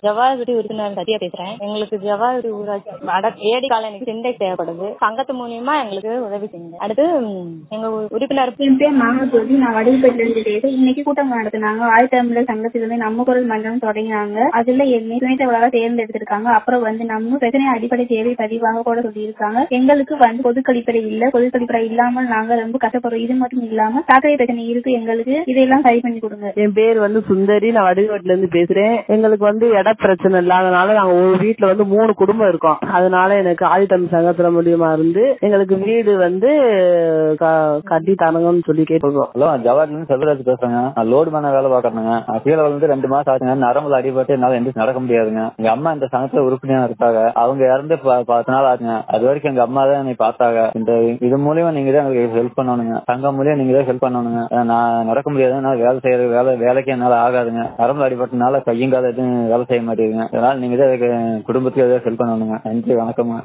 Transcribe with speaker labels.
Speaker 1: ஜவாஹரி உறுப்பினர் சத்யா பேசுறேன் எங்களுக்கு ஜவாஹரி ஊராட்சி அட ஏடி காலனிக்கு சிண்டெக்ஸ் தேவைப்படுது சங்கத்து மூலியமா எங்களுக்கு உதவி செய்யுங்க அடுத்து ம், எங்க உ- உறுப்பினர்
Speaker 2: என் பேர் மாமஜோதி நான் வடிவுப்பேட்டில இருந்து பேசுறேன் இன்னைக்கு கூட்டம் நடத்தினாங்க ஆழ்த்தமிழர் சங்கத்துல இருந்து நம்ம குரல் மன்றம் தொடங்கினாங்க அதுல என்னை துணைத் தலைவராக தேர்ந்தெடுத்திருக்காங்க அப்புறம் வந்து நம்ம பிரச்சனை அடிப்படை தேவை பதிவாக கூட சொல்லியிருக்காங்க எங்களுக்கு வந்து பொது கழிப்பறை இல்ல பொது கழிப்பறை இல்லாமல் நாங்க ரொம்ப கஷ்டப்படுறோம் இது மட்டும் இல்லாம சாக்கடை பிரச்சனை இருக்கு எங்களுக்கு இதெல்லாம் சரி பண்ணி கொடுங்க
Speaker 3: என் பேர் வந்து சுந்தரி நான் வடிகோட்டில இருந்து பேசுறேன் எங்களுக்கு வந்து இட பிரச்சனை இல்லாதனால நாங்க ஒரு வீட்டுல வந்து மூணு குடும்பம் இருக்கோம் அதனால எனக்கு ஆதித்தம் சங்கத்துல மூலியமா இருந்து எங்களுக்கு வீடு வந்து க- கட்டி தரணும்னு சொல்லி கேட்டுருக்கோம்
Speaker 4: ஹலோ ஜவாஹர்ல செல்வராஜ் பேசுறேங்க நான் லோடு மேன வேலை பாக்குறேங்க நான் கீழே வந்து ரெண்டு மாசம் ஆச்சுங்க நரம்புல அடிபட்டு என்னால எந்திரிச்சு நடக்க முடியாதுங்க எங்க அம்மா இந்த சங்கத்துல உறுப்பினரா இருக்காங்க அவங்க இறந்து ப- பத்து நாள் ஆச்சுங்க அது வரைக்கும் எங்க அம்மா தான் என்னை பார்த்தாங்க இந்த இது மூலியமா நீங்க தான் எங்களுக்கு ஹெல்ப் பண்ணணுங்க சங்கம் மூலியம் நீங்க தான் ஹெல்ப் பண்ணணுங்க அஹ் நான் நடக்க முடியாது நான் வேலை செய்யற வேலை வேலைக்கு என்னால ஆகாதுங்க நரம்புல அடிபட்டனால கையும் கால எதுவும் வேலை செய்ய மாட்டேங்குதுங்க அதனால நீங்க தான் எனக்கு குடும்பத்துக்கு ஏதாவது ஹெல்ப் பண்ணணுங்க நன்றி வணக்கம்ங்க